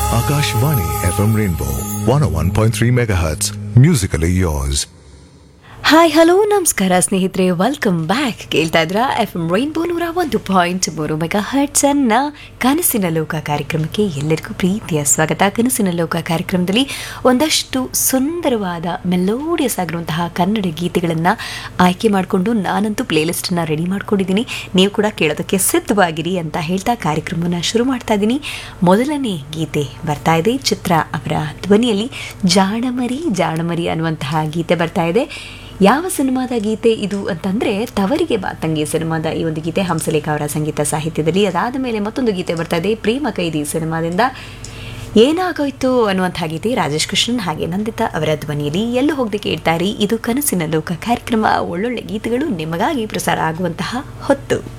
Akashvani FM Rainbow 101.3 MHz. Musically yours. Hi hello ನಮಸ್ಕಾರ ಸ್ನೇಹಿತರೆ welcome back ಕೇಳ್ತಾ ಇದ್ರ ಎಫ್ ಎಂ ರೈನ್ಬೋ ನೂರ ಒಂದು ಪಾಯಿಂಟ್ ಮೂರು ಮೆಗಾ ಹರ್ಟ್ಸ್ ಅನ್ನ ಕನಸಿನ ಲೋಕ ಕಾರ್ಯಕ್ರಮಕ್ಕೆ ಎಲ್ಲರಿಗೂ ಪ್ರೀತಿಯ ಸ್ವಾಗತ ಕನಸಿನ ಲೋಕ ಕಾರ್ಯಕ್ರಮದಲ್ಲಿ ಒಂದಷ್ಟು ಸುಂದರವಾದ ಮೆಲೋಡಿಯಸ್ ಆಗಿರುವಂತಹ ಕನ್ನಡ ಗೀತೆಗಳನ್ನು ಆಯ್ಕೆ ಮಾಡಿಕೊಂಡು ನಾನಂತೂ ಪ್ಲೇಲಿಸ್ಟನ್ನು ರೆಡಿ ಮಾಡ್ಕೊಂಡಿದ್ದೀನಿ ನೀವು ಕೂಡ ಕೇಳೋದಕ್ಕೆ ಸಿದ್ಧವಾಗಿರಿ ಅಂತ ಹೇಳ್ತಾ ಕಾರ್ಯಕ್ರಮವನ್ನು ಶುರು ಮಾಡ್ತಾ ಇದ್ದೀನಿ ಮೊದಲನೇ ಗೀತೆ ಬರ್ತಾ ಇದೆ ಚಿತ್ರ ಅವರ ಧ್ವನಿಯಲ್ಲಿ ಜಾಣಮರಿ ಜಾಣಮರಿ ಅನ್ನುವಂತಹ ಗೀತೆ ಬರ್ತಾ ಇದೆ ಯಾವ ಸಿನಿಮಾದ ಗೀತೆ ಇದು ಅಂತಂದರೆ ತವರಿಗೆ ಬಾ ತಂಗಿ ಸಿನಿಮಾದ ಈ ಒಂದು ಗೀತೆ ಹಂಸಲೇಖ ಅವರ ಸಂಗೀತ ಸಾಹಿತ್ಯದಲ್ಲಿ ಅದಾದ ಮೇಲೆ ಮತ್ತೊಂದು ಗೀತೆ ಬರ್ತಾ ಇದೆ ಪ್ರೇಮ ಕೈದಿ ಸಿನಿಮಾದಿಂದ ಏನಾಗೋಯ್ತು ಅನ್ನುವಂಥ ಗೀತೆ ರಾಜೇಶ್ ಕೃಷ್ಣನ್ ಹಾಗೆ ನಂದಿತಾ ಅವರ ಧ್ವನಿಯಲ್ಲಿ ಎಲ್ಲೂ ಹೋಗದೆ ಕೇಳ್ತಾರೆ ಇದು ಕನಸಿನ ಲೋಕ ಕಾರ್ಯಕ್ರಮ ಒಳ್ಳೊಳ್ಳೆ ಗೀತೆಗಳು ನಿಮಗಾಗಿ ಪ್ರಸಾರ ಆಗುವಂತಹ ಹೊತ್ತು